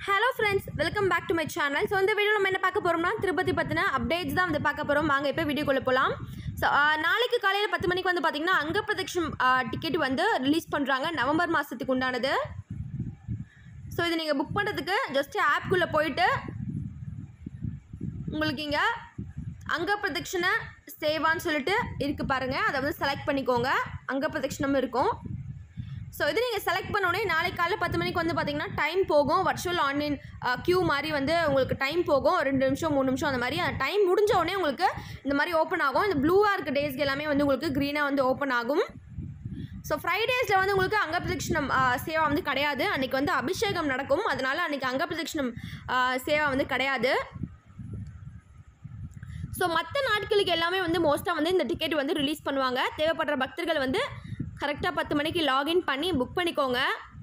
hello friends welcome back to my channel so இந்த video நம்ம என்ன பார்க்க போகிறோம்னா திருப்பதி பற்றின அப்டேட்ஸ் தான் வந்து பார்க்க போகிறோம் வாங்க இப்போ வீடியோக்குள்ளே போகலாம் ஸோ நாளைக்கு காலையில் பத்து மணிக்கு வந்து பார்த்திங்கன்னா அங்க பிரதட்சம் டிக்கெட் வந்து ரிலீஸ் பண்ணுறாங்க நவம்பர் மாதத்துக்கு உண்டானது ஸோ இது நீங்கள் புக் பண்ணுறதுக்கு ஜஸ்ட் ஆப்குள்ளே போயிட்டு உங்களுக்கு இங்கே அங்க பிரதட்சண சேவான்னு சொல்லிட்டு இருக்குது பாருங்கள் அதை வந்து செலக்ட் பண்ணிக்கோங்க அங்க பிரதட்சணம் இருக்கும் ஸோ இது நீங்கள் செலக்ட் பண்ண உடனே நாளைக்கு காலைல பத்து மணிக்கு வந்து பார்த்தீங்கன்னா டைம் போகும் வர்ச்சுவல் ஆன்லைன் க்யூ மாதிரி வந்து உங்களுக்கு டைம் போகும் ரெண்டு நிமிஷம் மூணு நிமிஷம் அந்த மாதிரி அந்த டைம் முடிஞ்ச உடனே உங்களுக்கு இந்த மாதிரி ஓப்பன் ஆகும் இந்த ப்ளூவாக இருக்க டேஸ்க்கு எல்லாமே வந்து உங்களுக்கு க்ரீனாக வந்து ஓப்பன் ஆகும் ஸோ ஃப்ரைடேஸில் வந்து உங்களுக்கு அங்க பிரதட்சணம் சேவா வந்து கிடையாது அன்றைக்கி வந்து அபிஷேகம் நடக்கும் அதனால அன்றைக்கி அங்க பிரதட்சணம் சேவா வந்து கிடையாது ஸோ மற்ற நாட்களுக்கு எல்லாமே வந்து மோஸ்ட்டாக வந்து இந்த டிக்கெட் வந்து ரிலீஸ் பண்ணுவாங்க தேவைப்படுற பக்தர்கள் வந்து கரெக்டாக பத்து மணிக்கு லாகின் பண்ணி புக் பண்ணிக்கோங்க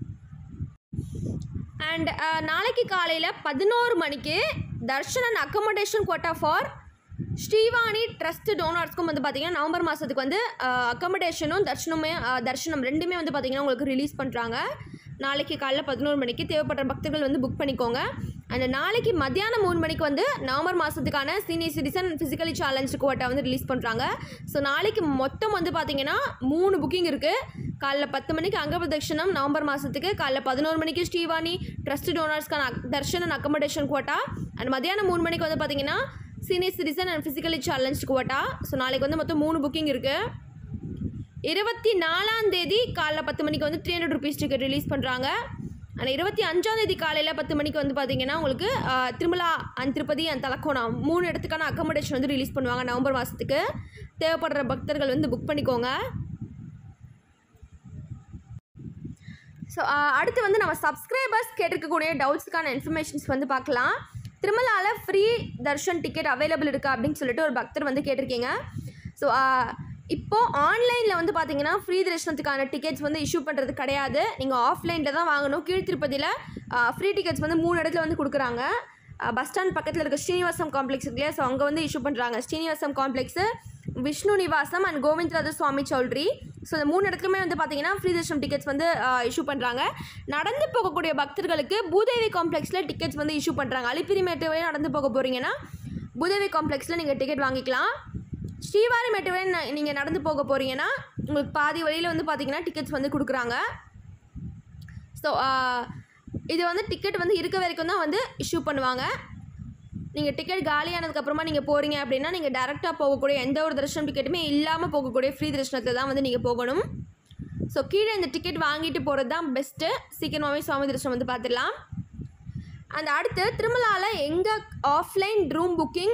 அண்ட் நாளைக்கு காலையில் பதினோரு மணிக்கு darshan and accommodation quota for Srivani trust டோனர்ஸ்க்கும் வந்து பார்த்திங்கன்னா நவம்பர் மாதத்துக்கு வந்து அக்கமடேஷனும் தர்ஷனமே அஹ், தர்ஷனம் ரெண்டுமே வந்து பார்த்திங்கன்னா உங்களுக்கு ரிலீஸ் பண்ணுறாங்க நாளைக்கு காலைல பதினோரு மணிக்கு தேவைப்படுற பக்தர்கள் வந்து புக் பண்ணிக்கோங்க அண்ட் நாளைக்கு மத்தியானம் மூணு மணிக்கு வந்து நவம்பர் மாதத்துக்கான senior citizen physically challenge quota வந்து ரிலீஸ் பண்ணுறாங்க ஸோ நாளைக்கு மொத்தம் வந்து பார்த்திங்கன்னா மூணு புக்கிங் இருக்குது காலைல பத்து மணிக்கு அங்க பிரதட்சணம் நவம்பர் மாதத்துக்கு காலைல பதினோரு மணிக்கு ஸ்ரீவாணி ட்ரஸ்ட் டோனர்ஸ்க்கான அக்- darshan and accommodation quota and மத்தியானம் மூணு மணிக்கு வந்து பார்த்திங்கன்னா senior citizen and physically challenge quota so நாளைக்கு வந்து மொத்தம் மூணு புக்கிங் இருக்குது இருபத்தி நாலாம் தேதி காலைல பத்து மணிக்கு வந்து three hundred rupees ticket release பண்ணுறாங்க ஆனால் இருபத்தி அஞ்சாம் தேதி காலையில் பத்து மணிக்கு வந்து பார்த்தீங்கன்னா உங்களுக்கு ஆஹ், திருமலா அண்ட் திருப்பதி அண்ட் தலக்கோணம் மூணு இடத்துக்கான அக்கமடேஷன் வந்து ரிலீஸ் பண்ணுவாங்க நவம்பர் மாதத்துக்கு தேவைப்படுற பக்தர்கள் வந்து புக் பண்ணிக்கோங்க ஸோ அடுத்து வந்து நம்ம சப்ஸ்கிரைபர்ஸ் கேட்டிருக்கக்கூடிய டவுட்ஸுக்கான இன்ஃபர்மேஷன்ஸ் வந்து பார்க்கலாம் திருமலாவில் ஃப்ரீ தர்ஷன் டிக்கெட் அவைலபிள் இருக்கா அப்படின்னு சொல்லிட்டு ஒரு பக்தர் வந்து கேட்டிருக்கீங்க ஸோ இப்போது ஆன்லைனில் வந்து பார்த்தீங்கன்னா ஃப்ரீ தரிசனத்துக்கான டிக்கெட்ஸ் வந்து இஷ்யூ பண்ணுறது கிடையாது நீங்கள் ஆஃப்லைனில் தான் வாங்கணும் கீழ் திருப்பதியில் ஃப்ரீ டிக்கெட்ஸ் வந்து மூணு இடத்துல வந்து கொடுக்குறாங்க பஸ் ஸ்டாண்ட் பக்கத்தில் இருக்க ஸ்ரீனிவாசம் காம்ப்ளெக்ஸ் இருக்கு இல்லையா ஸோ அங்கே வந்து இஷ்யூ பண்ணுறாங்க Srinivasam complex Vishnu Nivasam and Govindaraja Swami choultry so இந்த மூணு இடத்துலையுமே வந்து பார்த்தீங்கன்னா ஃப்ரீ தர்ஷனம் டிக்கெட்ஸ் வந்து இஷ்யூ பண்ணுறாங்க நடந்து போகக்கூடிய பக்தர்களுக்கு பூதேவி காம்ப்ளெக்ஸில் டிக்கெட்ஸ் வந்து இஷ்யூ பண்ணுறாங்க அலிப்பிரி மேட்டு வரை நடந்து போக போகிறீங்கன்னா பூதேவி காம்ப்ளெக்ஸில் நீங்கள் டிக்கெட் வாங்கிக்கலாம் ஸ்ரீவாரி மேட்டு வரை நீங்கள் நடந்து போக போகிறீங்கன்னா உங்களுக்கு பாதி வழியில் வந்து பார்த்தீங்கன்னா டிக்கெட்ஸ் வந்து கொடுக்குறாங்க ஸோ இது வந்து டிக்கெட் வந்து இருக்க வரைக்கும் தான் வந்து இஷ்யூ பண்ணுவாங்க நீங்கள் டிக்கெட் காலியானதுக்கப்புறமா நீங்கள் போகிறீங்க அப்படின்னா நீங்கள் டேரெக்டாக போகக்கூடிய எந்த ஒரு தரிசனம் டிக்கெட்டுமே இல்லாமல் போகக்கூடிய ஃப்ரீ தரிசனத்தில் தான் வந்து நீங்கள் போகணும் ஸோ கீழே இந்த டிக்கெட் வாங்கிட்டு போகிறது தான் பெஸ்ட்டு சீக்கிரமாகவே சுவாமி தரிசனம் வந்து பார்த்துடலாம் அந்த அடுத்து திருமலாவில் எங்கே offline room booking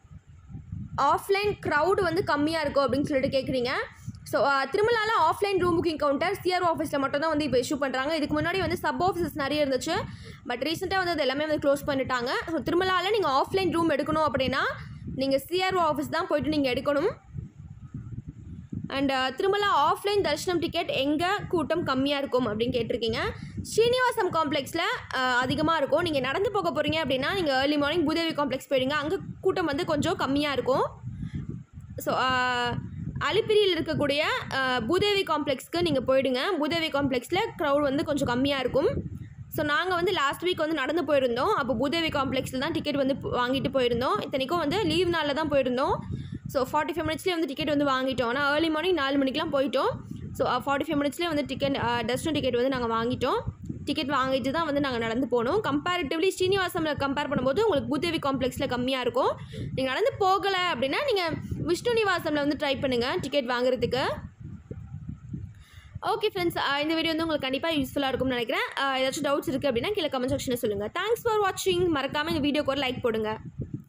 offline crowd வந்து கம்மியாக இருக்கும் அப்படின்னு சொல்லிட்டு கேட்குறீங்க ஸோ திருமலாவில் offline room booking counter CRO ஆஃபீஸில் மட்டும் தான் வந்து இப்போ இஷ்யூ பண்ணுறாங்க இதுக்கு முன்னாடி வந்து சப் ஆஃபீஸஸ் நிறைய இருந்துச்சு பட் ரீசெண்டாக வந்து அது எல்லாமே வந்து க்ளோஸ் பண்ணிட்டாங்க ஸோ திருமலாவில் நீங்கள் ஆஃப்லைன் ரூம் எடுக்கணும் அப்படின்னா நீங்கள் சிஆர்ஓ ஆஃபீஸ் தான் போயிட்டு நீங்கள் எடுக்கணும் அண்ட் திருமலா ஆஃப்லைன் தரிசனம் டிக்கெட் எங்கே கூட்டம் கம்மியாக இருக்கும் அப்படின்னு கேட்டிருக்கீங்க ஸ்ரீனிவாசம் காம்ப்ளெக்ஸில் அதிகமாக இருக்கும் நீங்கள் நடந்து போக போகிறீங்க அப்படின்னா நீங்கள் ஏர்லி மார்னிங் பூதேவி காம்ப்ளெக்ஸ் போயிடுங்க அங்கே கூட்டம் வந்து கொஞ்சம் கம்மியாக இருக்கும் ஸோ அலிப்பிரியில் இருக்கக்கூடிய அஹ், பூதேவி காம்ப்ளெக்ஸ்க்கு நீங்கள் போயிடுங்க பூதேவி காம்ப்ளெக்ஸில் க்ரௌட் வந்து கொஞ்சம் கம்மியாக இருக்கும் ஸோ நாங்கள் வந்து லாஸ்ட் வீக் வந்து நடந்து போயிருந்தோம் அப்போ பூதேவி காம்ப்ளெக்ஸில் தான் டிக்கெட் வந்து பு- வாங்கிட்டு போயிருந்தோம் இத்தனைக்கும் வந்து லீவ் நாளில் தான் போயிருந்தோம் ஸோ ஃபார்ட்டி ஃபைவ் மினிட்ஸ்லேயே வந்து டிக்கெட் வந்து வாங்கிட்டோம் ஆனால் ஏர்லி மார்னிங் நாலு மணிக்கெலாம் போயிட்டோம் ஸோ ஃபார்ட்டி ஃபைவ் மினிட்ஸ்லேயே வந்து டிக்கெட் டெஸ்டினோ டிக்கெட் வந்து நாங்கள் வாங்கிட்டோம் டிக்கெட் வாங்கிட்டு தான் வந்து நாங்கள் நடந்து போனோம் கம்பேரிட்டிவ்லி ஸ்ரீனிவாசமில் கம்பேர் பண்ணும்போது உங்களுக்கு பூதேவி காம்ப்ளெக்ஸில் கம்மியாக இருக்கும் நீங்கள் நடந்து போகலை அப்படின்னா நீங்கள் விஷ்ணு நிவாசமில் வந்து ட்ரை பண்ணுங்கள் டிக்கெட் வாங்குறதுக்கு ஓகே ஃப்ரெண்ட்ஸ் இந்த வீடியோ வந்து உங்களுக்கு கண்டிப்பாக யூஸ்ஃபுல்லாக இருக்கும்னு நினைக்கிறேன் அஹ் ஏதாச்சும் டவுட்ஸ் இருக்குது அப்படின்னா கீழே கமெண்ட் செக்ஷனில் சொல்லுங்கள் தேங்க்ஸ் ஃபார் வாட்சிங் மறக்காமல் இந்த வீடியோக்கு ஒரு லைக் போடுங்க